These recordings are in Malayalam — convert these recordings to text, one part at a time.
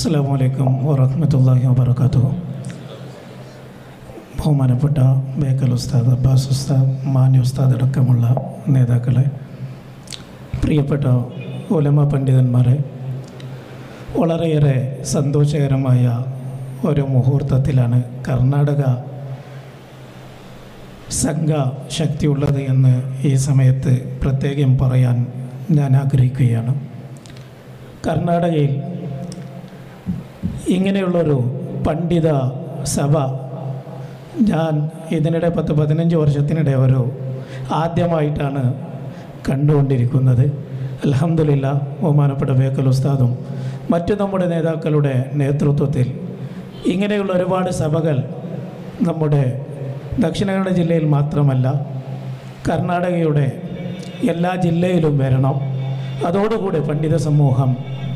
അസ്സാം വലൈക്കും വറഹമത്തല്ലാഹി വാബർക്കാത്തു ബഹുമാനപ്പെട്ട ബേക്കൽ ഉസ്താദ് അബ്ബാസ് ഉസ്താദ് മാന്യ ഉസ്താദ് അടക്കമുള്ള നേതാക്കളെ പ്രിയപ്പെട്ട ഉലമ പണ്ഡിതന്മാരെ വളരെയേറെ സന്തോഷകരമായ ഒരു മുഹൂർത്തത്തിലാണ് കർണാടക സംഘ ശക്തിയുള്ളത് എന്ന് ഈ സമയത്ത് പ്രത്യേകം പറയാൻ ഞാൻ ആഗ്രഹിക്കുകയാണ് കർണാടകയിൽ ഇങ്ങനെയുള്ളൊരു പണ്ഡിത സഭ ഞാൻ ഇതിനിടെ പത്ത് പതിനഞ്ച് വർഷത്തിനിടെ ഒരു ആദ്യമായിട്ടാണ് കണ്ടുകൊണ്ടിരിക്കുന്നത് അലഹമില്ല ബഹുമാനപ്പെട്ട ബേക്കൽ ഉസ്താദും മറ്റു നമ്മുടെ നേതാക്കളുടെ നേതൃത്വത്തിൽ ഇങ്ങനെയുള്ള ഒരുപാട് സഭകൾ നമ്മുടെ ദക്ഷിണ കന്നഡ ജില്ലയിൽ മാത്രമല്ല കർണാടകയുടെ എല്ലാ ജില്ലയിലും വരണം അതോടുകൂടി പണ്ഡിത സമൂഹം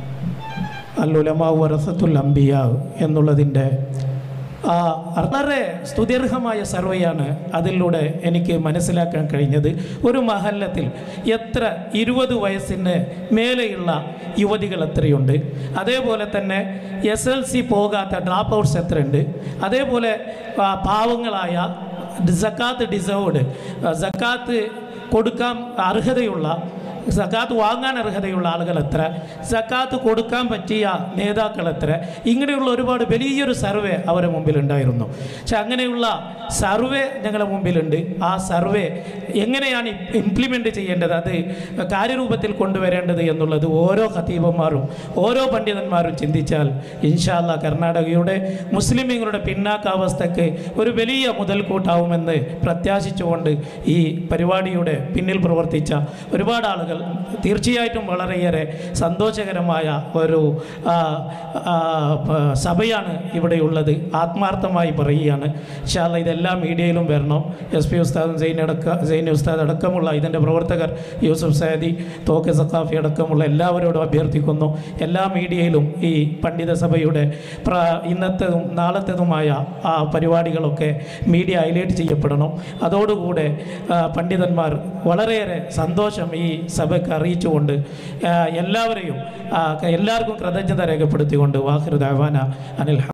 അല്ലുലമാ വറസത്തുൽ അംബിയ എന്നുള്ളതിൻ്റെ ആ വളരെ സ്തുത്യർഹമായ സർവേയാണ് അതിലൂടെ എനിക്ക് മനസ്സിലാക്കാൻ കഴിഞ്ഞത് ഒരു മഹല്ലത്തിൽ എത്ര ഇരുപത് വയസ്സിന് മേലെയുള്ള യുവതികൾ എത്രയുണ്ട് അതേപോലെ തന്നെ എസ് എൽ സി പോകാത്ത ഡ്രോപ്പ് ഔട്ട്സ് എത്രയുണ്ട് അതേപോലെ ആ, പാവങ്ങളായ സക്കാത്ത് ഡിസേർവ്ഡ് സക്കാത്ത് കൊടുക്കാൻ അർഹതയുള്ള സക്കാത്ത് വാങ്ങാൻ അർഹതയുള്ള ആളുകൾ എത്ര സക്കാത്ത് കൊടുക്കാൻ പറ്റിയ നേതാക്കൾ എത്ര ഇങ്ങനെയുള്ള ഒരുപാട് വലിയൊരു സർവേ അവരുടെ മുമ്പിൽ ഉണ്ടായിരുന്നു പക്ഷെ അങ്ങനെയുള്ള സർവേ ഞങ്ങളുടെ മുമ്പിലുണ്ട് ആ സർവേ എങ്ങനെയാണ് ഇംപ്ലിമെൻ്റ് ചെയ്യേണ്ടത് അത് കാര്യരൂപത്തിൽ കൊണ്ടുവരേണ്ടത് എന്നുള്ളത് ഓരോ ഖത്തീബന്മാരും ഓരോ പണ്ഡിതന്മാരും ചിന്തിച്ചാൽ ഇൻഷാല്ല കർണാടകയുടെ മുസ്ലിമീങ്ങളുടെ പിന്നാക്കാവസ്ഥയ്ക്ക് ഒരു വലിയ മുതൽക്കൂട്ടാവുമെന്ന് പ്രത്യാശിച്ചുകൊണ്ട് ഈ പരിപാടിയുടെ പിന്നിൽ പ്രവർത്തിച്ച ഒരുപാട് ആളുകൾ തീർച്ചയായിട്ടും വളരെയേറെ സന്തോഷകരമായ ഒരു ആ, ആ, പ- സഭയാണ് ഇവിടെയുള്ളത് ആത്മാർത്ഥമായി പറയുകയാണ് ഇൻഷാല്ല ഇതെല്ലാ മീഡിയയിലും വരണം എസ് പി ഉസ്താദും സൈൻ അടക്ക സൈൻ ഉസ്താദ് അടക്കമുള്ള ഇതിൻ്റെ പ്രവർത്തകർ യൂസുഫ് സയദി തോക്കെ സഖാഫി അടക്കമുള്ള എല്ലാവരോടും അഭ്യർത്ഥിക്കുന്നു എല്ലാ മീഡിയയിലും ഈ പണ്ഡിത സഭയുടെ പ്ര ഇന്നത്തേതും നാളത്തേതുമായ ആ പരിപാടികളൊക്കെ മീഡിയ ഹൈലൈറ്റ് ചെയ്യപ്പെടണം അതോടുകൂടെ ആ, പണ്ഡിതന്മാർ വളരെയേറെ സന്തോഷം ഈ സഭയ്ക്ക് അറിയിച്ചുകൊണ്ട് ആ, എല്ലാവരെയും ആ, എല്ലാവർക്കും കൃതജ്ഞത രേഖപ്പെടുത്തിക്കൊണ്ട് വാഹിർ ദാവാന അനിൽ